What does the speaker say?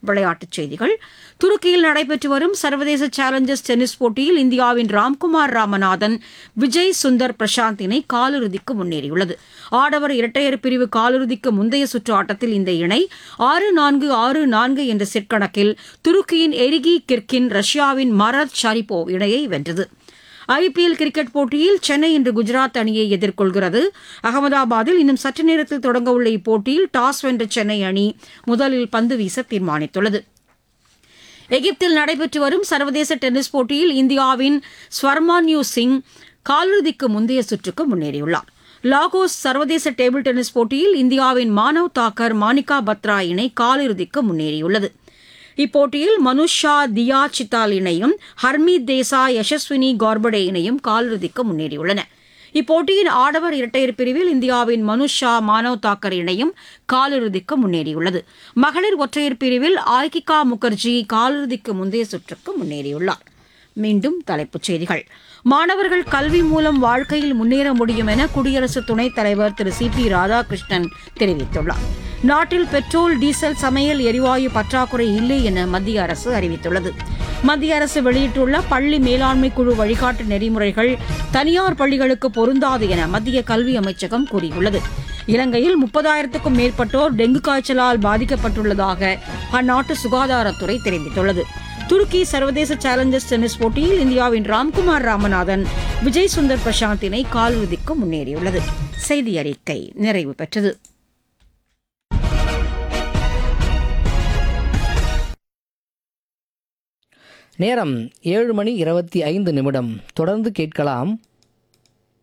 விளையாட்டுச் செய்திகள் துருக்கியில் நடைபெற்று வரும் சர்வதேச சேலஞ்சர்ஸ் டென்னிஸ் போட்டியில் இந்தியாவின் ராம்குமார் ராமநாதன் விஜய் சுந்தர் பிரசாந்த் இணை காலிறுதிக்கு முன்னேறியுள்ளது ஆடவர் இரட்டையர் பிரிவு காலிறுதிக்கு முந்தைய சுற்று ஆட்டத்தில் இந்த இணை ஆறு நான்கு ஆறு நான்கு என்ற செட் கணக்கில் துருக்கியின் எரிகி கிர்கின் ரஷ்யாவின் மரத் ஷரிபோவ் இணையை வென்றது ஐபிஎல் கிரிக்கெட் போட்டியில் சென்னை இன்று குஜராத் அணியை எதிர்கொள்கிறது அகமதாபாத்தில் இன்னும் சற்று நேரத்தில் தொடங்கவுள்ள இப்போட்டியில் டாஸ் வென்ற சென்னை அணி முதலில் பந்து வீச தீர்மானித்துள்ளது எகிப்தில் நடைபெற்று வரும் சர்வதேச டென்னிஸ் போட்டியில் இந்தியாவின் ஸ்வர்மான்யூ சிங் காலிறுதிக்கு முந்தைய சுற்றுக்கு முன்னேறியுள்ளார் லாகோஸ் சர்வதேச டேபிள் டென்னிஸ் போட்டியில் இந்தியாவின் மானவ் தாக்கர் மானிகா பத்ரா இணை காலிறுதிக்கு முன்னேறியுள்ளது இப்போட்டியில் மனுஷா தியா சித்தால் இணையும் ஹர்மீத் தேசா யசஸ்வினி கார்படே இணையும் காலிறுதிக்கு முன்னேறியுள்ளன இப்போட்டியின் ஆடவர் இரட்டையர் பிரிவில் இந்தியாவின் மனுஷா மானவ் தாக்கர் இணையும் காலிறுதிக்கு முன்னேறியுள்ளது மகளிர் ஒற்றையர் பிரிவில் ஆய்கிகா முகர்ஜி காலிறுதிக்கு முந்தைய சுற்றுக்கு முன்னேறியுள்ளார் மீண்டும் தலைப்புச் செய்திகள் மாணவர்கள் கல்வி மூலம் வாழ்க்கையில் முன்னேற முடியும் என குடியரசு துணைத் தலைவர் திரு சி பி ராதாகிருஷ்ணன் தெரிவித்துள்ளார் நாட்டில் பெட்ரோல் டீசல் சமையல் எரிவாயு பற்றாக்குறை இல்லை என மத்திய அரசு அறிவித்துள்ளது மத்திய அரசு வெளியிட்டுள்ள பள்ளி மேலாண்மை குழு வழிகாட்டு நெறிமுறைகள் தனியார் பள்ளிகளுக்கு பொருந்தாது என மத்திய கல்வி அமைச்சகம் கூறியுள்ளது இலங்கையில் முப்பதாயிரத்துக்கும் மேற்பட்டோர் டெங்கு காய்ச்சலால் பாதிக்கப்பட்டுள்ளதாக அந்நாட்டு சுகாதாரத்துறை தெரிவித்துள்ளது துருக்கி சர்வதேச சேலஞ்சர்ஸ் டென்னிஸ் போட்டியில் இந்தியாவின் ராம்குமார் ராமநாதன் விஜய் சுந்தர் பிரசாந்த் இணை காலிறுதிக்கு முன்னேறியுள்ளது செய்தி அறிக்கை நிறைவு பெற்றது நேரம் ஏழு மணி இருபத்தி ஐந்து நிமிடம் தொடர்ந்து கேட்கலாம்